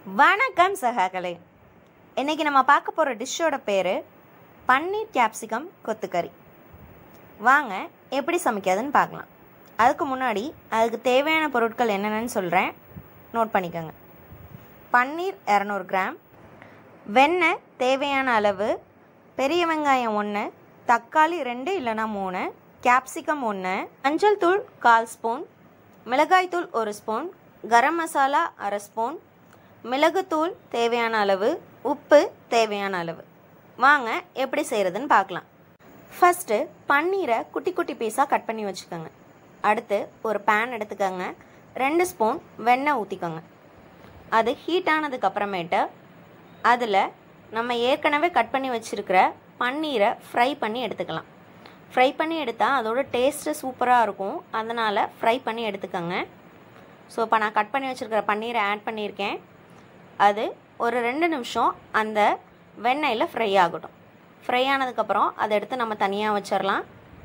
வணக்கம் சகாக்களே இன்றைக்கி நம்ம பார்க்க போகிற டிஷ்ஷோட பேர் பன்னீர் கேப்சிகம் கொத்துக்கறி வாங்க எப்படி சமைக்காதுன்னு பார்க்கலாம் அதுக்கு முன்னாடி அதுக்கு தேவையான பொருட்கள் என்னென்னு சொல்கிறேன் நோட் பண்ணிக்கோங்க பன்னீர் இரநூறு கிராம் வெண்ணெய் தேவையான அளவு பெரிய வெங்காயம் ஒன்று தக்காளி ரெண்டு இல்லைனா மூணு கேப்சிகம் ஒன்று மஞ்சள் தூள் கால் ஸ்பூன் மிளகாய்த்தூள் ஒரு ஸ்பூன் கரம் மசாலா அரை ஸ்பூன் மிளகுத்தூள் தேவையான அளவு உப்பு தேவையான அளவு வாங்க எப்படி செய்கிறதுன்னு பார்க்கலாம் ஃபஸ்ட்டு பன்னீரை குட்டி குட்டி பீஸாக கட் பண்ணி வச்சுக்கோங்க அடுத்து ஒரு பேன் எடுத்துக்கோங்க ரெண்டு ஸ்பூன் வெண்ணெய் ஊற்றிக்கோங்க அது ஹீட் ஆனதுக்கப்புறமேட்டு அதில் நம்ம ஏற்கனவே கட் பண்ணி வச்சுருக்கிற பன்னீரை ஃப்ரை பண்ணி எடுத்துக்கலாம் ஃப்ரை பண்ணி எடுத்தால் அதோட டேஸ்ட்டு சூப்பராக இருக்கும் அதனால் ஃப்ரை பண்ணி எடுத்துக்கோங்க ஸோ இப்போ நான் கட் பண்ணி வச்சுருக்கிற பன்னீரை ஆட் பண்ணியிருக்கேன் அது ஒரு ரெண்டு நிமிஷம் அந்த வெண்ணெயில் ஃப்ரை ஆகட்டும் ஃப்ரை ஆனதுக்கப்புறம் அதை எடுத்து நம்ம தனியாக வச்சிடலாம்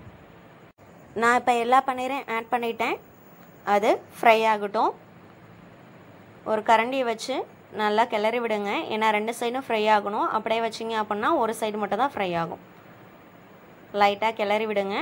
நான் இப்போ எல்லா பன்னீரையும் ஆட் பண்ணிட்டேன் அது ஃப்ரை ஆகட்டும் ஒரு கரண்டியை வச்சு நல்லா கிளறி விடுங்க ஏன்னா ரெண்டு சைடும் ஃப்ரை ஆகணும் அப்படியே வச்சிங்க அப்படின்னா ஒரு சைடு மட்டும் தான் ஃப்ரை ஆகும் லைட்டாக கிளறி விடுங்க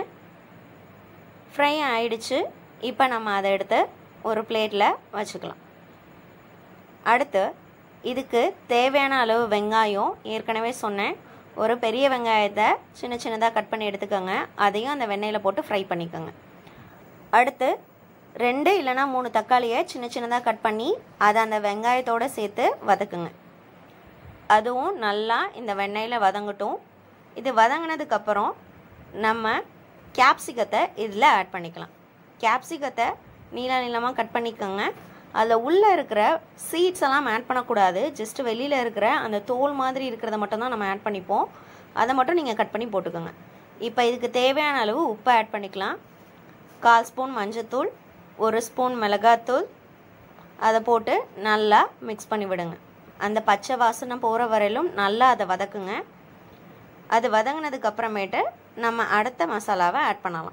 ஃப்ரை ஆயிடுச்சு இப்போ நம்ம அதை எடுத்து ஒரு பிளேட்டில் வச்சுக்கலாம் அடுத்து இதுக்கு தேவையான அளவு வெங்காயம் ஏற்கனவே சொன்னேன் ஒரு பெரிய வெங்காயத்தை சின்ன சின்னதாக கட் பண்ணி எடுத்துக்கோங்க அதையும் அந்த வெண்ணெயில் போட்டு ஃப்ரை பண்ணிக்கோங்க அடுத்து ரெண்டு இல்லைனா மூணு தக்காளியை சின்ன சின்னதாக கட் பண்ணி அதை அந்த வெங்காயத்தோடு சேர்த்து வதக்குங்க அதுவும் நல்லா இந்த வெண்ணெயில் வதங்கட்டும் இது வதங்கினதுக்கப்புறம் நம்ம கேப்சிகத்தை இதில் ஆட் பண்ணிக்கலாம் கேப்சிகத்தை நீள நீளமாக கட் பண்ணிக்கோங்க அதில் உள்ளே இருக்கிற சீட்ஸ் எல்லாம் ஆட் பண்ணக்கூடாது ஜஸ்ட் வெளியில் இருக்கிற அந்த தோல் மாதிரி இருக்கிறத மட்டும் தான் நம்ம ஆட் பண்ணிப்போம் அதை மட்டும் நீங்கள் கட் பண்ணி போட்டுக்கோங்க இப்போ இதுக்கு தேவையான அளவு உப்பு ஆட் பண்ணிக்கலாம் கால் ஸ்பூன் மஞ்சத்தூள் ஒரு ஸ்பூன் மிளகாத்தூள் அதை போட்டு நல்லா மிக்ஸ் பண்ணி விடுங்க அந்த பச்சை வாசனை போகிற வரையிலும் நல்லா அதை வதக்குங்க அது வதங்கினதுக்கு அப்புறமேட்டு நம்ம அடுத்த மசாலாவை ஆட் பண்ணலாம்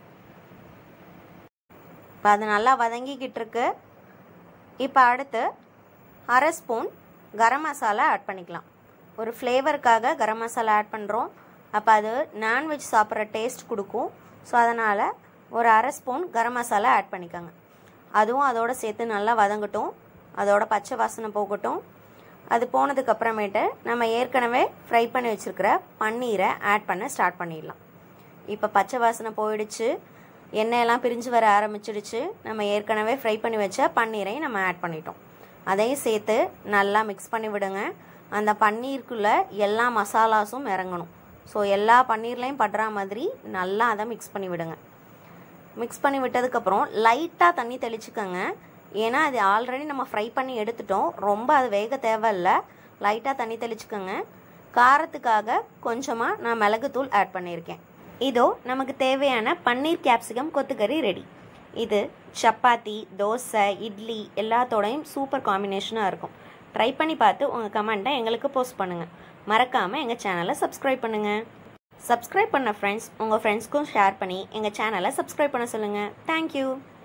இப்போ அது நல்லா வதங்கிக்கிட்டு இருக்கு இப்போ அடுத்து அரை ஸ்பூன் கரம் மசாலா ஆட் பண்ணிக்கலாம் ஒரு ஃப்ளேவருக்காக கரம் மசாலா ஆட் பண்ணுறோம் அப்போ அது நான்வெஜ் சாப்பிட்ற டேஸ்ட் கொடுக்கும் ஸோ அதனால் ஒரு அரை ஸ்பூன் கரம் மசாலா ஆட் பண்ணிக்கோங்க அதுவும் அதோடு சேர்த்து நல்லா வதங்கட்டும் அதோட பச்சை வாசனை போகட்டும் அது போனதுக்கப்புறமேட்டு நம்ம ஏற்கனவே ஃப்ரை பண்ணி வச்சுருக்கிற பன்னீரை ஆட் பண்ண ஸ்டார்ட் பண்ணிடலாம் இப்போ பச்சை வாசனை போயிடுச்சு எண்ணெயெல்லாம் பிரிஞ்சு வர ஆரம்பிச்சிடுச்சு நம்ம ஏற்கனவே ஃப்ரை பண்ணி வச்ச பன்னீரையும் நம்ம ஆட் பண்ணிட்டோம் அதையும் சேர்த்து நல்லா மிக்ஸ் பண்ணி விடுங்க அந்த பன்னீருக்குள்ளே எல்லா மசாலாஸும் இறங்கணும் ஸோ எல்லா பன்னீர்லேயும் படுற மாதிரி நல்லா அதை மிக்ஸ் பண்ணி விடுங்க மிக்ஸ் பண்ணி விட்டதுக்கப்புறம் லைட்டாக தண்ணி தெளிச்சுக்கோங்க ஏன்னா அது ஆல்ரெடி நம்ம ஃப்ரை பண்ணி எடுத்துட்டோம் ரொம்ப அது வேக தேவையில்ல லைட்டாக தண்ணி தெளிச்சுக்கோங்க காரத்துக்காக கொஞ்சமாக நான் மிளகுத்தூள் ஆட் பண்ணியிருக்கேன் இதோ நமக்கு தேவையான பன்னீர் கேப்சிகம் கொத்துக்கறி ரெடி இது சப்பாத்தி தோசை இட்லி எல்லாத்தோடையும் சூப்பர் காம்பினேஷனாக இருக்கும் ட்ரை பண்ணி பார்த்து உங்கள் கமெண்ட்டை எங்களுக்கு போஸ்ட் பண்ணுங்கள் மறக்காமல் எங்கள் சேனலை சப்ஸ்கிரைப் பண்ணுங்கள் சப்ஸ்கிரைப் பண்ண ஃப்ரெண்ட்ஸ் உங்கள் ஃப்ரெண்ட்ஸ்க்கும் ஷேர் பண்ணி எங்கள் சேனலை சப்ஸ்கிரைப் பண்ண சொல்லுங்கள் தேங்க்யூ